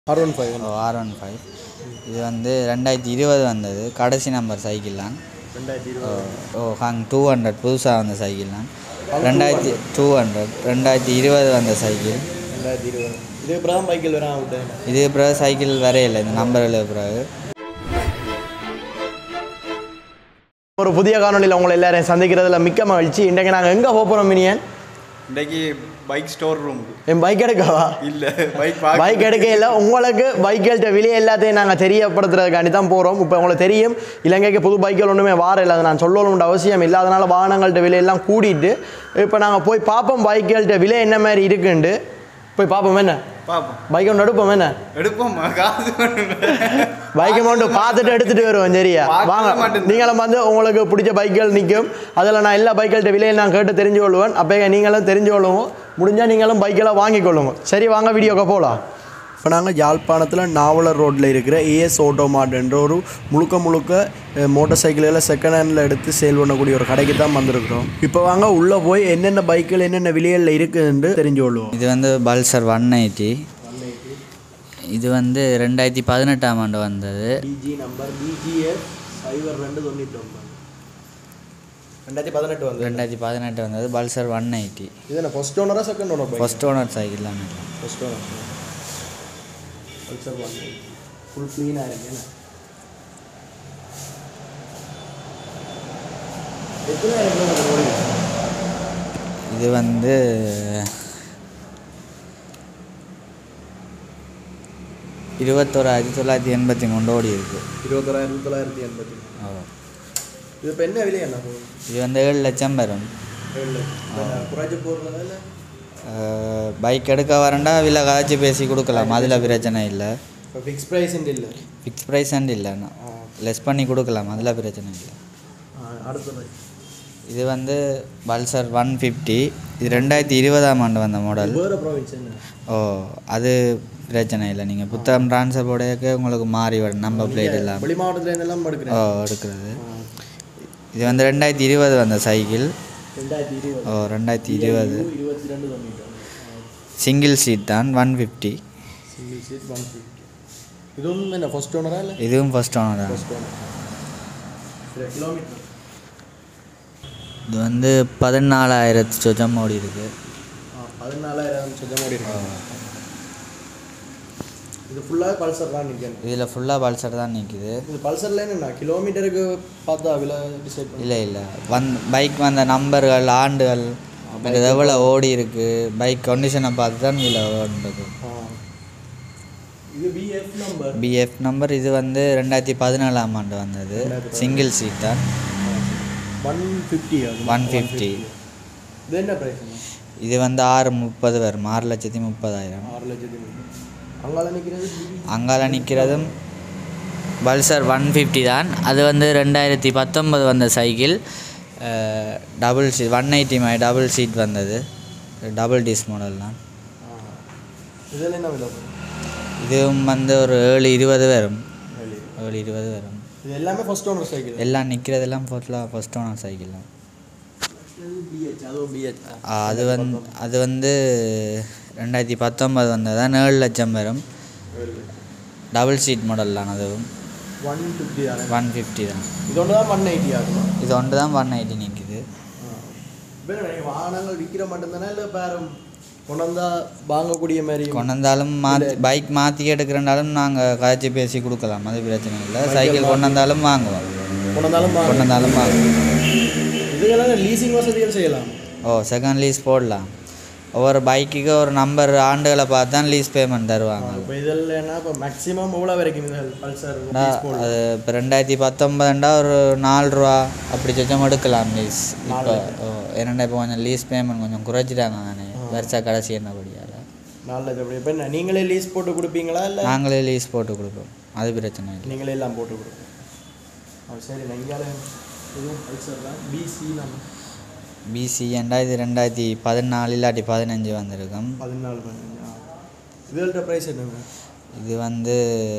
R one five R one five இது வந்து ரெண்டாயிரத்தி இருபது வந்தது கடைசி நம்பர் சைக்கிள் தான் ரெண்டாயிரத்தி ஓ ஓ ஹாங் டூ ஹண்ட்ரட் புதுசாக வந்த சைக்கிள் தான் ரெண்டாயிரத்தி டூ ஹண்ட்ரட் ரெண்டாயிரத்தி இருபது வந்த சைக்கிள் ரெண்டாயிரத்தி இருபது இது அப்புறம் பைக்கில் வர விட்டேன் இது பிறகு சைக்கிள் வரையில்லை இந்த நம்பரில் பிறகு ஒரு புதிய காணொலியில் உங்களை எல்லாரையும் சந்திக்கிறதுல மிக்க மகிழ்ச்சி இன்றைக்கு நாங்கள் எங்கே போகிறோம் மினியன் இன்றைக்கு பைக் ஸ்டோர் ரூம் என் பைக் எடுக்கவா இல்ல பைக் பைக் எடுக்க இல்லை உங்களுக்கு பைக்கெல்ட்ட விலை எல்லாத்தையும் நாங்கள் தெரியப்படுத்துறதுக்காண்டி தான் போகிறோம் இப்போ உங்களுக்கு தெரியும் இலங்கைக்கு புது பைக்குகள் ஒன்றுமே வார இல்லை அதை நான் சொல்லணும்னு அவசியம் இல்லை அதனால் வாகனங்கள்ட்ட விலையெல்லாம் கூட்டிட்டு இப்போ நாங்கள் போய் பார்ப்போம் பைக்கெல்ட்ட விலை என்ன மாதிரி இருக்குன்ட்டு போய் பார்ப்போம் என்ன பாப்போம் பைக் ஒன்று எடுப்போம் என்ன எடுப்போம் காசு பைக் அமௌண்ட் பார்த்துட்டு எடுத்துட்டு வருவோம் சரியா பார்க்கவே வாங்க மாட்டேன். நீங்களும் வந்து உங்களுக்கு பிடிச்ச பைக்குகள் நிற்கும் அதில் நான் எல்லா பைக்கள்கிட்ட விலையை நான் கேட்டு தெரிஞ்சு கொள்வேன் அப்போ நீங்களும் தெரிஞ்சு கொள்ளுவோம் முடிஞ்சால் நீங்களும் பைக்கெல்லாம் வாங்கி கொள்ளுங்க சரி வாங்க வீடியோக்கு போகலாம் இப்போ நாங்கள் யாழ்ப்பாணத்தில் நாவலர் ரோட்டில் இருக்கிற ஏஎஸ் ஆட்டோமார்ட் என்ற ஒரு முழுக்க முழுக்க மோட்டார் சைக்கிள்களை செகண்ட் ஹேண்டில் எடுத்து சேல் பண்ணக்கூடிய ஒரு கடைக்கு தான் வந்திருக்கிறோம் இப்போ வாங்க உள்ளே போய் என்னென்ன பைக்குகள் என்னென்ன விலைகளில் இருக்குதுன்னு தெரிஞ்சு கொள்வோம் இது வந்து பல்சர் ஒன் எயிட்டி இது வந்து ரெண்டாயிரத்தி பதினெட்டாம் ஆண்டு வந்தது பிஜி நம்பர் பிஜிஎஸ் சைபர் ரெண்டு தொண்ணூற்றி ஒன்பது ரெண்டாயிரத்தி பதினெட்டு வந்து ரெண்டாயிரத்தி பதினெட்டு வந்தது பல்சர் ஒன் எயிட்டி இது என்ன ஃபர்ஸ்ட் ஓனரா second owner bike first owner cycle தான் இது. First owner Pulsar one full க்ளீனாக இருக்கு என்ன எத்தனை கிலோமீட்டர் ஓடி இது வந்து இருபத்தோராயிரத்தி தொள்ளாயிரத்தி எண்பத்தி மூணு ஓடி இருக்கு இருபத்தொராயிரத்தி தொள்ளாயிரத்தி எண்பத்தி ஓ. இது இப்போ என்ன விலை என்ன இது வந்து ஏழு லட்சம் வரும் குறைச்சி போடுறதா இல்லை பைக் எடுக்க வரண்டா விலை காய்ச்சி பேசி கொடுக்கலாம் அதில் பிரச்சனை இல்லை இப்போ ஃபிக்ஸ் ப்ரைஸ் இல்லை ஃபிக்ஸ் ப்ரைஸ் இல்லைண்ணா லெஸ் பண்ணி கொடுக்கலாம் அதில் பிரச்சனை இல்லை அடுத்த பைக் இது வந்து பல்சர் ஒன் ஃபிஃப்டி இது ரெண்டாயிரத்தி இருபதாம் ஆண்டு வந்த மாடல் வேறு ப்ராவின்ஸ் என்ன ஓ அது பிரச்சனை இல்லை நீங்கள் புத்தகம் ட்ரான்ஸ்ஃபர் போடையக்க உங்களுக்கு மாறி வரும் நம்பர் பிளேட் எல்லாம் வெளி மாவட்டத்தில் இருந்தெல்லாம் ஓ எடுக்கிறேன் எடுக்கிறது இது வந்து ரெண்டாயிரத்தி இருபது வந்த சைக்கிள் ரெண்டாயிரத்தி இருபது ஓ ரெண்டாயிரத்தி இருபது இருபத்தி ரெண்டு தொண்ணூற்றி சிங்கிள் சீட் தான் one fifty single seat one fifty இதுவும் என்ன ஃபர்ஸ்ட் ஓனரா இல்லை இதுவும் ஃபர்ஸ்ட் ஓனர் தான் ஃபர்ஸ்ட் ஓனர் கிலோமீட்டர் இது வந்து பதினாலாயிரத்து சொச்சம் ஓடி இருக்கு பதினாலாயிரம் சொச்சம் ஓடி இருக்கு இது ஃபுல்லாக பல்சர் தான் நிற்கணும் இதில் ஃபுல்லாக பல்சர் தான் நிற்குது இது பல்சரில் என்னண்ணா கிலோமீட்டருக்கு பார்த்தா விலை டிசைட் பண்ணி இல்லை இல்லை வந் பைக் வந்த நம்பர்கள் ஆண்டுகள் இது எவ்வளோ ஓடி இருக்கு பைக் கண்டிஷனை பார்த்து தான் இதில் ஓடுறது இது பிஎஃப் நம்பர் பிஎஃப் நம்பர் இது வந்து ரெண்டாயிரத்தி பதினாலாம் ஆண்டு வந்தது சிங்கிள் சீட் தான் ஒன் ஃபிஃப்டி ஒன் ஃபிஃப்டி இது என்ன ப்ரைஸ் இது வந்து ஆறு முப்பது வரும் ஆறு லட்சத்தி முப்பதாயிரம் ஆறு லட்சத்தி அங்கால நிற்கிறது அங்கால நிற்கிறதும் பல்சர் ஒன் ஃபிஃப்டி தான் அது வந்து ரெண்டாயிரத்தி பத்தொன்பது வந்த cycle double seat one eighty மை டபுள் சீட் வந்தது டபுள் டிஸ் மாடல் தான் இதில் என்ன விலை இதுவும் வந்து ஒரு ஏழு இருபது வரும் ஏழு இருபது வரும் இது எல்லாமே ஃபர்ஸ்ட் ஓனர் சைக்கிள் எல்லாம் நிற்கிறதெல்லாம் ஃபுல்லாக ஃபஸ்ட் ஓனர் சைக்கிள் தான் பிஹெச் அதுவும் பிஹெச் ஆ, அது வந்து அது வந்து ரெண்டாயிரத்தி பத்தொன்பது வந்ததான் ஏழு லட்சம் வரும் டபுள் சீட் மாடல் தான் அதுவும் ஒன் ஃபிஃப்டி தானே ஒன் ஃபிஃப்டி தான் இது ஒன்று தான் ஒன் எயிட்டி ஆகும் இது ஒன்று தான் ஒன் எயிட்டி நிற்குது இப்போ என்ன வாகனங்கள் விற்கிற மட்டும்தானே இல்லை வேறு கொண்டு வந்தா வாங்கக்கூடிய மாதிரி கொண்டு வந்தாலும் மாற்றி பைக் மாற்றி எடுக்கிறனாலும் நாங்கள் காய்ச்சி பேசி கொடுக்கலாம் அது பிரச்சனை இல்லை சைக்கிள் கொண்டு வந்தாலும் வாங்குவோம் கொண்டு வந்தாலும் வாங்க கொண்டு வந்தாலும் வாங்குவோம் இதுக்கெல்லாம் லீசிங் வசதிகள் செய்யலாம் ஓ செகண்ட் லீஸ் போடலாம் ஒவ்வொரு பைக்குக்கு ஒரு நம்பர் ஆண்டுகளை பார்த்து தான் லீஸ் பேமெண்ட் தருவாங்க இப்போ இதில் என்ன இப்போ மேக்ஸிமம் எவ்வளோ வரைக்கும் இது பல்சர் டா, அது இப்போ ரெண்டாயிரத்தி பத்தொம்பதுண்டா ஒரு நாலு ரூபா அப்படி சொச்சம் எடுக்கலாம் லீஸ் இப்போ ஓ என்னடா இப்போ கொஞ்சம் லீஸ் பேமெண்ட் கொஞ்சம் குறைச்சிட்டாங்க தானே வருஷ கடைசி என்னபடியால் நாலு லட்சம் அப்படி இப்போ என்ன நீங்களே லீஸ் போட்டு கொடுப்பீங்களா இல்லை நாங்களே லீஸ் போட்டு கொடுப்போம் அது பிரச்சனை இல்லை நீங்களே எல்லாம் போட்டு கொடுப்பீங்க ஆ சரி நான் இங்கால இதுவும் பல்சர் தான் பிசி நம்ம பிசி ஏண்டா இது ரெண்டாயிரத்தி பதினாலு இல்லாட்டி பதினஞ்சு வந்திருக்கும் பதினாலு பதினஞ்சு ஆ இதுகள்ட்ட ப்ரைஸ் என்னங்க இது வந்து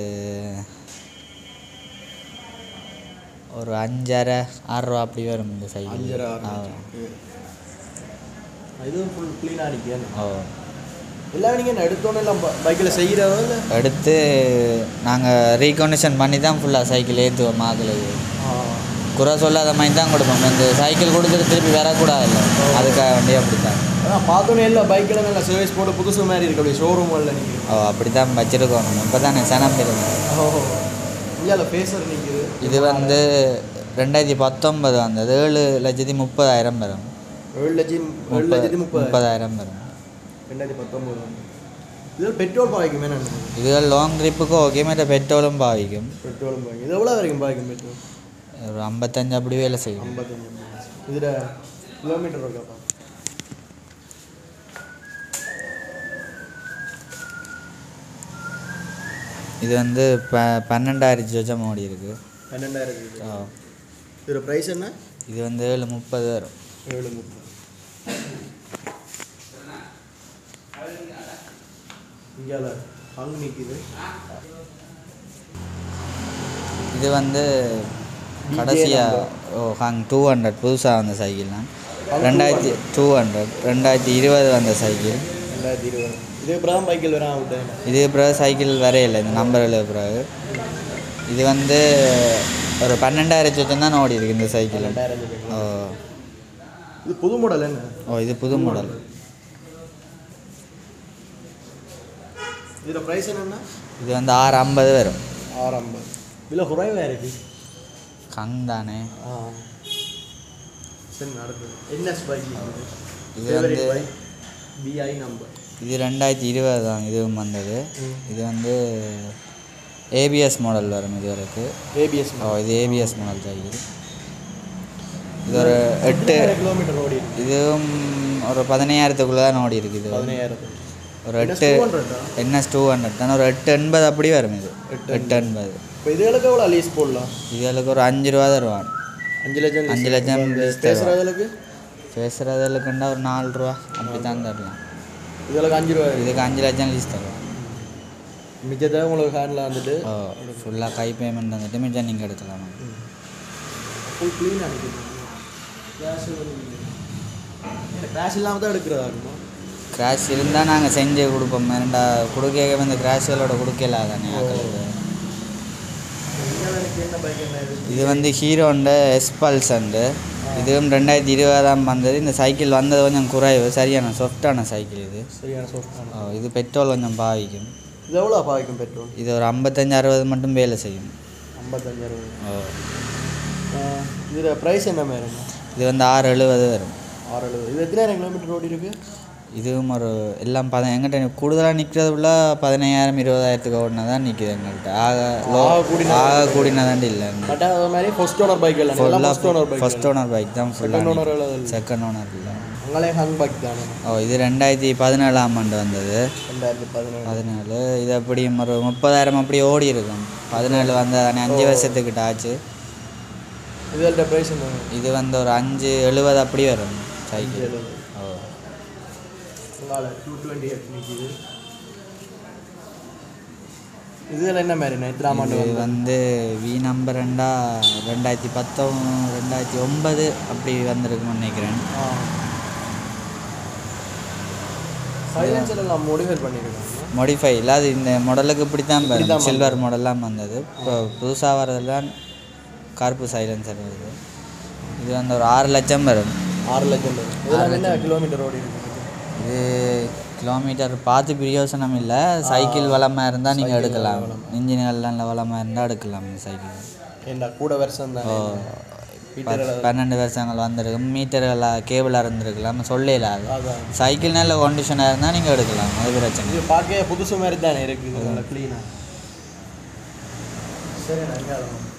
ஒரு அஞ்சரை ஆறு ரூபா அப்படி வரும் இந்த சைக்கிள் அஞ்சரை ஆறு ஆ லட்சம். இதுவும் ஃபுல் க்ளீனாக அடிக்கணும் ஓ எல்லாமே நீங்கள் எடுத்தோன்னே எல்லாம் பைக்கில் செய்கிறதோ இல்லை எடுத்து நாங்கள் ரீகண்டிஷன் பண்ணி தான் ஃபுல்லாக சைக்கிள் ஏற்றுவோம் மாக்களுக்கு குறை சொல்லாத மாதிரி தான் கொடுப்போம் இந்த சைக்கிள் கொடுத்துட்டு திருப்பி வரக்கூடாதுல்ல அதுக்காக வேண்டிய அப்படி தான் அதான் பார்த்தோன்னே இல்லை பைக்கில் நல்லா சர்வீஸ் போட்டு புதுசு மாதிரி இருக்கு அப்படியே ஷோரூம் இல்லை நீங்கள் ஓ அப்படி தான் வச்சுருக்கோம் இப்போ தானே சனம் இருக்கு ஓ இல்லை பேசுகிற நிற்குது இது வந்து ரெண்டாயிரத்தி பத்தொன்பது வந்தது ஏழு லட்சத்தி முப்பதாயிரம் வரும் ஏழு லட்சம் ஏழு லட்சத்தி முப்பது முப்பதாயிரம் வரும் ரெண்டாயிரத்தி பத்தொம்போது இதில் பெட்ரோல் பாய்க்குமே நான் இது லாங் ட்ரிப்புக்கு ஓகே மற்ற பெட்ரோலும் பாவிக்கும் பெட்ரோலும் பாய்க்கும் இது எவ்வளோ வரைக்கும் பாய்க்கும் பெட்ரோல் ஒரு ஐம்பத்தஞ்சு அப்படி வேலை செய்யும் ஐம்பத்தஞ்சு இதில் கிலோமீட்டர் இருக்காப்பா இது வந்து ப பன்னெண்டாயிரத்தி சொச்சம் ஓடி இருக்குது பன்னெண்டாயிரம் இதோட ப்ரைஸ் என்ன இது வந்து ஏழு முப்பது வரும் ஏழு முப்பது இங்கால அங்கே நிற்கிது இது வந்து கடைசியாக ஓ ஹாங் டூ ஹண்ட்ரட் புதுசாக வந்த சைக்கிள் தான் ரெண்டாயிரத்தி டூ ஹண்ட்ரட் ரெண்டாயிரத்தி இருபது வந்த சைக்கிள் ரெண்டாயிரத்தி இருபது இதே அப்புறம் பைக்கில் வரேன் விட்டேன் இது பிறகு சைக்கிள் வரையில்லை இந்த நம்பர் எழுத பிறகு இது வந்து ஒரு பன்னெண்டாயிரம் சொச்சம் தான் ஓடி இருக்கு இந்த சைக்கிள் ரெண்டாயிரம் சொல்லுங்க. ஓ இது புது மாடல் என்ன ஓ இது புது மாடல் இதோட ப்ரைஸ் என்னென்னா இது வந்து ஆறு ஐம்பது வரும் ஆறு ஐம்பது இதில் குறைவாக இருக்கு கங் தானே ஆ சரி நடக்குது என்எஸ் பைக் இது வந்து பிஐ நம்பர் இது ரெண்டாயிரத்தி இருபது தான் இதுவும் வந்தது இது வந்து ஏபிஎஸ் மாடல் வரும் இது வரைக்கும் ஏபிஎஸ் ஓ இது ஏபிஎஸ் மாடல் சைக்கிள் இது ஒரு எட்டு கிலோமீட்டர் ஓடி இருக்கு இதுவும் ஒரு பதினையாயிரத்துக்குள்ளே தான் ஓடி இருக்குது இது பதினையாயிரத்து ஒரு எட்டு என்எஸ் டூ ஹண்ட்ரட் தான் ஒரு எட்டு எண்பது அப்படி வரும் இது எட்டு எண்பது இப்போ இதுகளுக்கு எவ்வளோ லீஸ் போடலாம் இதுகளுக்கு ஒரு அஞ்சு ரூபா தருவான் அஞ்சு லட்சம் அஞ்சு லட்சம் lease தருவான் பேசுகிறதுக்கு பேசுகிறதுக்குண்டா ஒரு நாலு ரூபா அப்படி தான் தரலாம் இதுகளுக்கு அஞ்சு ரூபா இதுக்கு அஞ்சு லட்சம் லீஸ் தருவான் மிச்சத்தை உங்களுக்கு ஹேண்டில் வந்துட்டு ஓ ஃபுல்லாக கை பேமெண்ட் வந்துட்டு மிச்சம் நீங்கள் எடுக்கலாம் ஃபுல் க்ளீன் அனுப்பிடுங்க கேஷ் கேஷ் இல்லாமல் தான் எடுக்கிறதா இருக்குமா கிராஷ் இருந்தால் நாங்கள் செஞ்சு கொடுப்போம் ரெண்டா கொடுக்க இந்த கிராஷ்களோட கொடுக்கல தானே ஆக்களுக்கு என்ன பைக் என்ன இது இது வந்து ஹீரோண்ட எஸ் பல்சண்டு இதுவும் ரெண்டாயிரத்தி இருபதாம் வந்தது இந்த சைக்கிள் வந்தது கொஞ்சம் குறைவு சரியான சாஃப்டான சைக்கிள் இது சரியான சோஃபான ஓ, இது பெட்ரோல் கொஞ்சம் பாவிக்கும் இது எவ்வளோ பாய்க்கும் பெட்ரோல் இது ஒரு ஐம்பத்தஞ்சு அறுபது மட்டும் வேலை செய்யும் ஐம்பத்தஞ்சு அறுபது ஓ இதில் ப்ரைஸ் என்ன மாதிரி இது வந்து ஆறு எழுபது வரும் ஆறு எழுபது இது எத்தனாயிரம் கிலோமீட்டர் ஓடி இருக்கு இதுவும் ஒரு எல்லாம் பத எங்கிட்ட கூடுதலாக நிற்கிறதுல பதினையாயிரம் இருபதாயிரத்துக்கு ஓடினா தான் நிற்கிது எங்கள்கிட்ட ஆக லோ ஆக கூடின- ஆக கூடினதாண்டி இல்லை பட் அது மாதிரி ஃபர்ஸ்ட் ஓனர் பைக் இல்லை எல்லாம் first owner bike first owner bike தான் செகண்ட் ஃபுல்லாக ஓனர் எழுபது செகண்ட் ஓனர் இல்லை அங்களே ஹங் பைக் தானே ஓ இது ரெண்டாயிரத்தி பதினேழாம் ஆண்டு வந்தது ரெண்டாயிரத்தி பதினேழு பதினேழு இது அப்படி ஒரு முப்பதாயிரம் அப்படி ஓடி இருக்கும் பதினேழு வந்து தானே அஞ்சு வருஷத்துக்கிட்ட ஆச்சு இதோட ப்ரைஸ் என்ன இது வந்து ஒரு அஞ்சு எழுபது அப்படி வரும் சைக்கிள் எழுபது ஓ உங்களால் டூ டுவெண்ட்டி ஹெட் நிற்கிது இதில் என்ன மாதிரி எத்தனாம் ஆண்டு இது வந்து வந்து வி நம்பர் ரெண்டா ரெண்டாயிரத்தி பத்தொ ரெண்டாயிரத்தி ஒன்பது அப்படி வந்திருக்குன்னு நினைக்கிறேன் சைலன்சர் எல்லாம் மோடிஃபை பண்ணியிருக்காங்க மாடிஃபை இல்லை அது இந்த மாடலுக்கு இப்படி தான் இப்படி தான் சில்வர் மாடல்லாம் வந்தது இப்போ புதுசாக வர்றதெல்லாம் கருப்பு சைலன்சர் வருது இது வந்து ஒரு ஆறு லட்சம் வரும் ஆறு லட்சம் வரும் இதெல்லாம் என்ன கிலோமீட்டர் ஓடி இருக்கு இது கிலோமீட்டர் பார்த்து பிரயோசனம் இல்லை சைக்கிள் வளமாக இருந்தால் நீங்கள் எடுக்கலாம் இன்ஜின்கள்லாம் நல்ல வளமாக இருந்தால் எடுக்கலாம் இந்த சைக்கிள் ஏண்டா கூட வருஷம் தான் பத்- பன்னெண்டு வருஷங்கள் வந்திருக்கும் மீட்டர்கள் கேபிள் இருந்திருக்கலாம் சொல்லல அது அதான் சைக்கிள் நல்ல கண்டிஷனாக இருந்தால் நீங்கள் எடுக்கலாம் அது பிரச்சனை இது பார்க்க புதுசு மாதிரி தானே இருக்குது நல்லா க்ளீனாக சரி இங்கே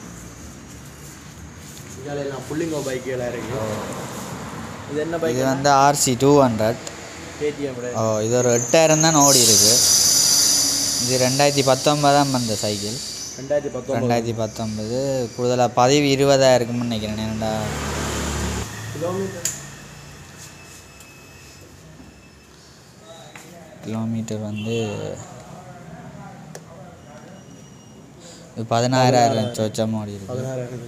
இங்கே நான் புள்ளிங்கோ பைக் எல்லாம் இருக்கு இது என்ன பைக் இது வந்து ஆர்சி டூ ஹண்ட்ரட் கேடிஎம் ஓ இது ஒரு எட்டாயிரம் தான் ஓடி இருக்கு இது ரெண்டாயிரத்தி பத்தொன்பதாம் வந்த சைக்கிள் ரெண்டாயிரத்தி பத்தொம்பது ரெண்டாயிரத்தி பத்தொன்பது கூடுதலாக பதிவு இருபதாக இருக்கும்னு நினைக்கிறேன் ஏன்டா கிலோமீட்டர் கிலோமீட்டர் வந்து இது பதினாறாயிரம் சொச்சம் ஓடி இருக்கு பதினாறாயிரம்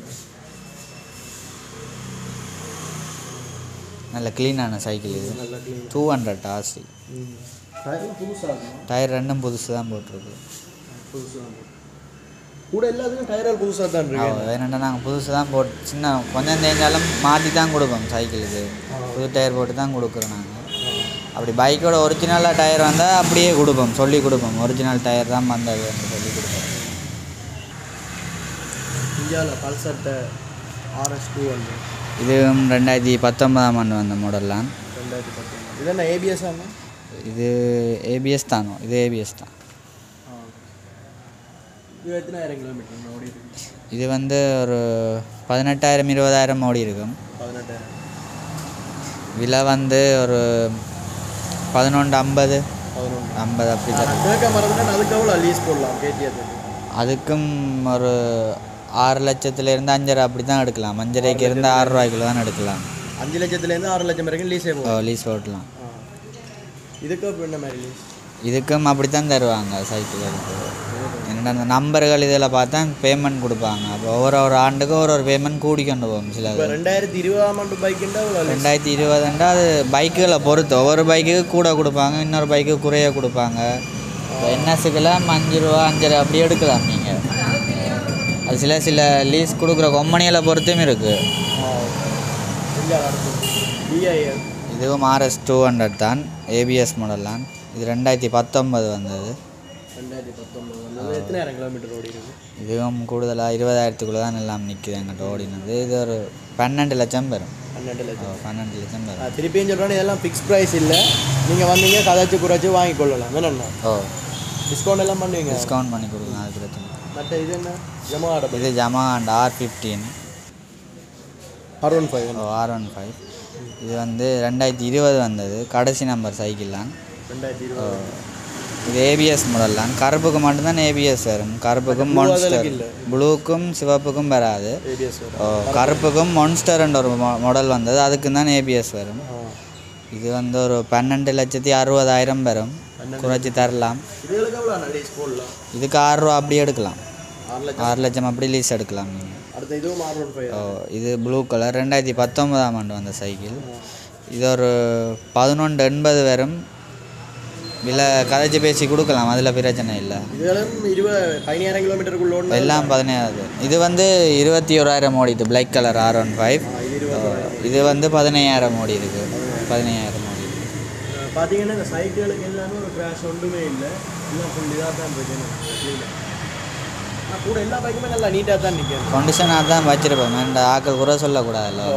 நல்ல க்ளீனான சைக்கிள் இது நல்லா க்ளீன் டூ ஹண்ட்ரட் ஆர்சி ம் புதுசாக இருக்கும் டயர் ரெண்டும் புதுசு தான் போட்டிருக்கு புதுசாக கூட எல்லாத்துக்கும் டயரால் புதுசாக தான் இருக்கு வேணுண்டா நாங்கள் புதுசு தான் போட்டு சின்ன கொஞ்சம் தேஞ்சாலும் மாற்றி தான் கொடுப்போம் சைக்கிளுக்கு புது டயர் போட்டு தான் கொடுக்குறோம் நாங்கள் அப்படி பைக்கோட ஒரிஜினலாக டயர் வந்தால் அப்படியே கொடுப்போம் சொல்லி கொடுப்போம் ஒரிஜினல் டயர் தான் வந்தது சொல்லி கொடுப்போம் இந்தியாவில் பல்சர்ட்ட ஆர்எஸ் டூ வந்து இது ரெண்டாயிரத்தி பத்தொன்பதாம் ஆண்டு வந்த மாடல்லாம் ரெண்டாயிரத்தி பத்தொம்பது இது என்ன ஏபிஎஸ் ஆங்க இது ஏபிஎஸ் தானோ இது ஏபிஎஸ் தான் இது எத்தனாயிரம் கிலோமீட்டர் ஓடி இருக்கு இது வந்து ஒரு பதினெட்டாயிரம் இருபதாயிரம் ஓடி இருக்கும் பதினெட்டாயிரம் விலை வந்து ஒரு பதினொன்று ஐம்பது பதினொன்று ஐம்பது அப்படி தரும் கேட்க மறந்துட்டேன் அதுக்கு எவ்வளோ லீஸ் போடலாம் கேடிஎஸ் அதுக்கும் ஒரு ஆறு லட்சத்துலேருந்து அஞ்சரை அப்படி தான் எடுக்கலாம் அஞ்சரைக்கு இருந்து ஆறு ரூபாய்க்குள்ள தான் எடுக்கலாம் அஞ்சு லட்சத்துலேருந்து ஆறு லட்சம் வரைக்கும் லீஸே போகும் லீஸ் ஓட்டலாம் ஆ. இதுக்கு இப்போ என்ன மாதிரி லீஸ் இதுக்கும் அப்படி தான் தருவாங்க சைக்கிள் எடுத்து என்னடா அந்த நம்பர்கள் இதில் பார்த்தா பேமெண்ட் கொடுப்பாங்க அப்போ ஒவ்வொரு ஒரு ஆண்டுக்கும் ஒரு ஒரு பேமெண்ட் கூடி கொண்டு போகும் சில இப்போ ரெண்டாயிரத்தி இருபதாம் ஆண்டு பைக்குண்டா எவ்வளோ lease? ரெண்டாயிரத்தி இருபதுண்டா அது பைக்குகளை பொறுத்து ஒவ்வொரு பைக்குக்கு கூட கொடுப்பாங்க இன்னொரு பைக்கு குறைய கொடுப்பாங்க இப்போ என்எஸ்ஸுக்கெல்லாம் அஞ்சு ரூபா அஞ்சரை அப்படி எடுக்கலாம் நீங்கள் அது சில சில லீஸ் கொடுக்குற கொம்பனிகளை பொறுத்தும் இருக்குது ஆ இல்லை அடுத்து டிஐஎல் இதுவும் ஆர்எஸ் டூ ஹண்ட்ரட் தான் ஏபிஎஸ் மாடல் தான் இது ரெண்டாயிரத்தி பத்தொன்பது வந்தது ரெண்டாயிரத்தி பத்தொம்பது வந்து எத்தனாயிரம் கிலோமீட்டர் ஓடி இருக்கு இதுவும் கூடுதலாக இருபதாயிரத்துக்குள்ளே தான் எல்லாம் நிற்குது எங்கிட்ட ஓடினது இது ஒரு பன்னெண்டு லட்சம் வரும் பன்னெண்டு லட்சம் ஓ, பன்னெண்டு லட்சம் வரும் ஆ, திருப்பியும் சொல்கிறேன் இதெல்லாம் ஃபிக்ஸ் ப்ரைஸ் இல்லை நீங்கள் வந்தீங்க கதைச்சு குறைச்சி வாங்கி கொள்ளலாம் வேணும்ண்ணா ஓ டிஸ்கவுண்ட் எல்லாம் பண்ணுவீங்க டிஸ்கவுண்ட் பண்ணி கொடுக்கலாம் அது பிரச்சனை இல்லை. மற்ற இது என்ன ஜமாட இது ஜமா and R fifteen R one five R one five இது வந்து ரெண்டாயிரத்தி இருபது வந்தது கடைசி நம்பர் சைக்கிள் தான் ரெண்டாயிரத்தி இருபது இது ஏபிஎஸ் மாடல் தான் கருப்புக்கு மட்டும்தான் ஏபிஎஸ் வரும் கருப்புக்கும் மான்ஸ்டர் ப்ளூக்கும் சிவப்புக்கும் வராது ஏபிஎஸ் வரும் ஓ கருப்புக்கும் மான்ஸ்டர்ன்ற ஒரு மாடல் வந்தது அதுக்கு தான் ஏபிஎஸ் வரும் ஆ இது வந்து ஒரு பன்னெண்டு லட்சத்தி அறுபதாயிரம் வரும் குறைச்சி தரலாம் இதுகளுக்கு எவ்வளோ லீஸ் போடலாம் இதுக்கு ஆறு ரூபா அப்படி எடுக்கலாம் ஆறு லட்சம் ஆறு லட்சம் அப்படி லீஸ் எடுக்கலாம் நீங்கள் அடுத்த இதுவும் ஆர் ஒன் ஃபைவ் ஓ இது ப்ளூ கலர் ரெண்டாயிரத்தி பத்தொன்பதாம் ஆண்டு வந்த சைக்கிள் இது ஒரு பதினொன்று எண்பது வரும் விலை கதைச்சி பேசி கொடுக்கலாம் அதில் பிரச்சனை இல்லை இதுகளும் இருபது பதினாயிரம் கிலோமீட்டருக்குள்ள ஓடினா எல்லாம் பதினேழு இது வந்து இருபத்தி ஓராயிரம் ஓடிது black colour R one five இது இருபது இது வந்து பதினையாயிரம் ஓடி இருக்கு பதினையாயிரம் ஓடி இருக்கு அஹ் பார்த்தீங்கன்னா இந்த சைக்கிளுக்கு எல்லாமே ஒரு கிராஷ் ஒன்றுமே இல்லை எல்லாம் ஃபுல் இதாக தான் இருக்கு clean-ஆ. ஆனா கூட எல்லா பைக்குமே நல்லா நீட்டாக தான் நிற்கும் கண்டிஷனாக தான் வச்சிருப்போம் இந்த ஆக்கள் குறை சொல்லக்கூடாதுல்ல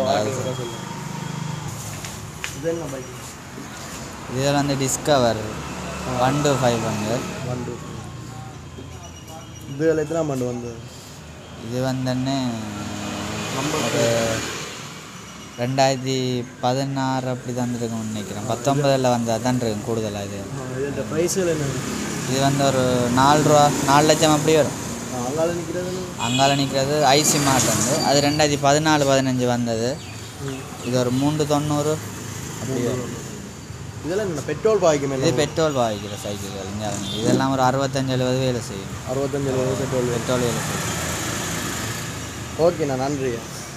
இது என்ன பைக் இதில் வந்து டிஸ்கவர் ஒன் டூ ஃபைவ் வந்து ஒன் டூ இதுகள் எத்தனை ஆண்டு வந்து இது வந்துன்னு ஒரு ரெண்டாயிரத்தி பதினாறு அப்படி தான் இருக்கும்னு நினைக்கிறேன் பத்தொன்பதில் வந்தால் தான் இருக்கும் கூடுதலாக இது இது ப்ரைஸுகள் என்ன இது வந்து ஒரு நாலு ரூபா நாலு லட்சம் அப்படி வரும் அங்கால நிற்கிறது அங்கால நிற்கிறது ஐசி மார்ட் வந்து அது ரெண்டாயிரத்தி பதினாலு பதினஞ்சு வந்தது இது ஒரு மூன்று தொண்ணூறு அப்படி வரும் இதெல்லாம் என்ன பெட்ரோல் பாய்க்குமே இது பெட்ரோல் பாவிக்கிற சைக்கிள்கள் இங்கே இதெல்லாம் ஒரு அறுபத்தஞ்சு எழுபது வேலை செய்யும் அறுபத்தஞ்சு எழுபது பெட்ரோல் பெட்ரோல் வேலை செய்யும் ஓகேண்ணா நன்றி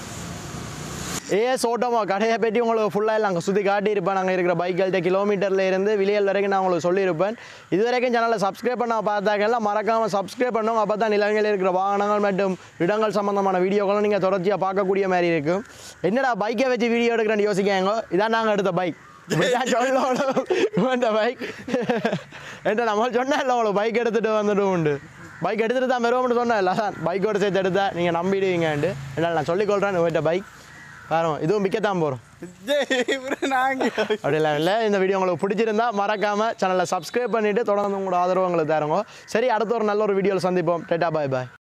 ஏஎஸ் ஓட்டோமா கடையை பற்றி உங்களுக்கு ஃபுல்லாக எல்லாம் அங்கே சுற்றி காட்டியிருப்பேன் நாங்கள் இருக்கிற பைக்கள்கிட்ட கிலோமீட்டரில் இருந்து விலையல் வரைக்கும் நான் உங்களுக்கு சொல்லியிருப்பேன் இது வரைக்கும் சேனலை சப்ஸ்கிரைப் பண்ண பார்த்தாக்கெல்லாம் மறக்காமல் சப்ஸ்கிரைப் பண்ணுவோம் அப்போ தான் நிலங்களில் இருக்கிற வாகனங்கள் மற்றும் இடங்கள் சம்மந்தமான வீடியோக்களும் நீங்கள் தொடர்ச்சியாக பார்க்கக்கூடிய மாதிரி இருக்கும் என்னடா பைக்கை வச்சு வீடியோ எடுக்கிறேன்னு யோசிக்காங்க இதான் நாங்கள் எடுத்த பைக் இப்படிதான் சொல்லணும் இந்த பைக் என்ன நம்ம சொன்னேன் இல்லை உங்களுக்கு பைக் எடுத்துகிட்டு வந்துட்டு உண்டு பைக் எடுத்துகிட்டு தான் வருவோம்னு சொன்னேன் இல்லை அதான் பைக்கோட சேர்த்து எடுத்தா நீங்கள் நம்பிடுவீங்கன்ட்டு என்னால் நான் சொல்லிக்கொள்கிறேன் உங்கள்கிட்ட பைக் பாருங்க இதுவும் விற்கத்தான் போகிறோம் நாங்கள் அப்படிலாம் இல்லை இந்த வீடியோ உங்களுக்கு பிடிச்சிருந்தா மறக்காமல் சேனலை சப்ஸ்கிரைப் பண்ணிவிட்டு தொடர்ந்து உங்களோட ஆதரவு உங்களுக்கு தருங்க சரி அடுத்த ஒரு நல்ல ஒரு வீடியோவில் சந்திப்போம் டேட்டா பாய் பாய்